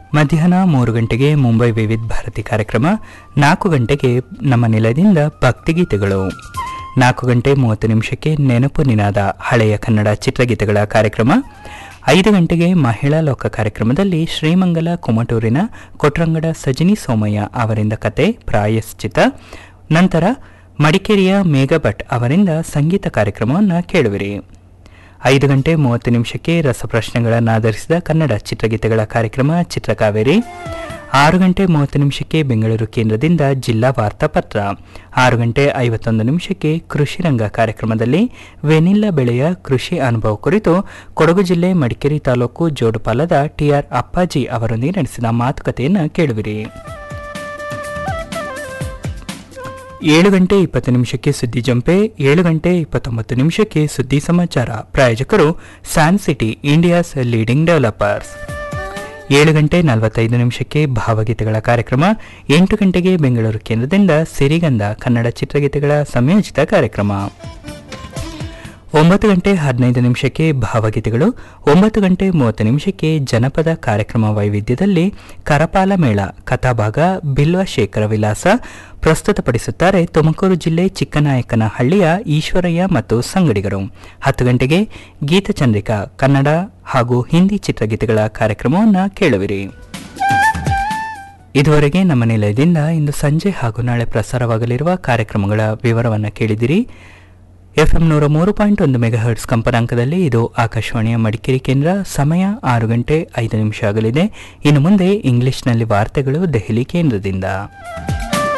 ಮಧ್ಯಾಹ್ನ ಮೂರು ಗಂಟೆಗೆ ಮುಂಬೈ ವಿವಿಧ ಭಾರತಿ ಕಾರ್ಯಕ್ರಮ ನಾಲ್ಕು ಗಂಟೆಗೆ ನಮ್ಮ ನಿಲಯದಿಂದ ಭಕ್ತಿಗೀತೆಗಳು ನಾಲ್ಕು ಗಂಟೆ ಮೂವತ್ತು ನಿಮಿಷಕ್ಕೆ ನೆನಪು ನಿನಾದ ಹಳೆಯ ಕನ್ನಡ ಚಿತ್ರಗೀತೆಗಳ ಕಾರ್ಯಕ್ರಮ ಐದು ಗಂಟೆಗೆ ಮಹಿಳಾ ಲೋಕ ಕಾರ್ಯಕ್ರಮದಲ್ಲಿ ಶ್ರೀಮಂಗಲ ಕುಮಟೂರಿನ ಕೊಟ್ರಂಗಡ ಸಜಿನಿ ಸೋಮಯ್ಯ ಅವರಿಂದ ಕತೆ ಪ್ರಾಯಶ್ಚಿತ ನಂತರ ಮಡಿಕೇರಿಯ ಮೇಘಭಟ್ ಅವರಿಂದ ಸಂಗೀತ ಕಾರ್ಯಕ್ರಮವನ್ನು ಕೇಳುವಿರಿ ಐದು ಗಂಟೆ ಮೂವತ್ತು ನಿಮಿಷಕ್ಕೆ ರಸಪ್ರಶ್ನೆಗಳನ್ನು ಆಧರಿಸಿದ ಕನ್ನಡ ಚಿತ್ರಗೀತೆಗಳ ಕಾರ್ಯಕ್ರಮ ಚಿತ್ರಕಾವೇರಿ ಆರು ಗಂಟೆ ಮೂವತ್ತು ನಿಮಿಷಕ್ಕೆ ಬೆಂಗಳೂರು ಕೇಂದ್ರದಿಂದ ಜಿಲ್ಲಾ ವಾರ್ತಾಪತ್ರ ಆರು ಗಂಟೆ ಐವತ್ತೊಂದು ನಿಮಿಷಕ್ಕೆ ಕೃಷಿ ರಂಗ ಕಾರ್ಯಕ್ರಮದಲ್ಲಿ ವೆನಿಲ್ಲಾ ಬೆಳೆಯ ಕೃಷಿ ಅನುಭವ ಕುರಿತು ಕೊಡಗು ಜಿಲ್ಲೆ ಮಡಿಕೇರಿ ತಾಲೂಕು ಜೋಡುಪಾಲದ ಟಿಆರ್ ಅಪ್ಪಾಜಿ ಅವರೊಂದಿಗೆ ನಡೆಸಿದ ಮಾತುಕತೆಯನ್ನು ಕೇಳುವಿರಿ ಏಳು ಗಂಟೆ ಇಪ್ಪತ್ತು ನಿಮಿಷಕ್ಕೆ ಸುದ್ದಿ ಜಂಪೆ ಏಳು ಗಂಟೆ ಇಪ್ಪತ್ತೊಂಬತ್ತು ನಿಮಿಷಕ್ಕೆ ಸುದ್ದಿ ಸಮಾಚಾರ ಪ್ರಾಯೋಜಕರು San City India's leading developers ಏಳು ಗಂಟೆ ನಲವತ್ತೈದು ನಿಮಿಷಕ್ಕೆ ಭಾವಗೀತೆಗಳ ಕಾರ್ಯಕ್ರಮ ಎಂಟು ಗಂಟೆಗೆ ಬೆಂಗಳೂರು ಕೇಂದ್ರದಿಂದ ಸಿರಿಗಂಧ ಕನ್ನಡ ಚಿತ್ರಗೀತೆಗಳ ಸಂಯೋಜಿತ ಕಾರ್ಯಕ್ರಮ ಒಂಬತ್ತು ಗಂಟೆ ಹದಿನೈದು ನಿಮಿಷಕ್ಕೆ ಭಾವಗೀತೆಗಳು ಒಂಬತ್ತು ಗಂಟೆ ಮೂವತ್ತು ನಿಮಿಷಕ್ಕೆ ಜನಪದ ಕಾರ್ಯಕ್ರಮ ವೈವಿಧ್ಯದಲ್ಲಿ ಕರಪಾಲ ಮೇಳ ಕಥಾಭಾಗ ಬಿಲ್ವ ಶೇಖರ ವಿಲಾಸ ಪ್ರಸ್ತುತಪಡಿಸುತ್ತಾರೆ ತುಮಕೂರು ಜಿಲ್ಲೆ ಚಿಕ್ಕನಾಯಕನಹಳ್ಳಿಯ ಈಶ್ವರಯ್ಯ ಮತ್ತು ಸಂಗಡಿಗರು ಹತ್ತು ಗಂಟೆಗೆ ಗೀತಚಂದ್ರಿಕಾ ಕನ್ನಡ ಹಾಗೂ ಹಿಂದಿ ಚಿತ್ರಗೀತೆಗಳ ಕಾರ್ಯಕ್ರಮವನ್ನು ಕೇಳುವಿರಿ ಇದುವರೆಗೆ ನಮ್ಮ ನಿಲಯದಿಂದ ಇಂದು ಸಂಜೆ ಹಾಗೂ ನಾಳೆ ಪ್ರಸಾರವಾಗಲಿರುವ ಕಾರ್ಯಕ್ರಮಗಳ ವಿವರವನ್ನು ಕೇಳಿದಿರಿ ಎಫ್ಎಂ ನೂರ ಮೂರು ಪಾಯಿಂಟ್ ಒಂದು ಮೆಗಾಹರ್ಟ್ಸ್ ಕಂಪನಾಂಕದಲ್ಲಿ ಇದು ಆಕಾಶವಾಣಿಯ ಮಡಿಕೇರಿ ಕೇಂದ್ರ ಸಮಯ ಆರು ಗಂಟೆ ಐದು ನಿಮಿಷ ಆಗಲಿದೆ ಇನ್ನು ಮುಂದೆ ಇಂಗ್ಲಿಷ್ನಲ್ಲಿ ವಾರ್ತೆಗಳು ದೆಹಲಿ ಕೇಂದ್ರದಿಂದ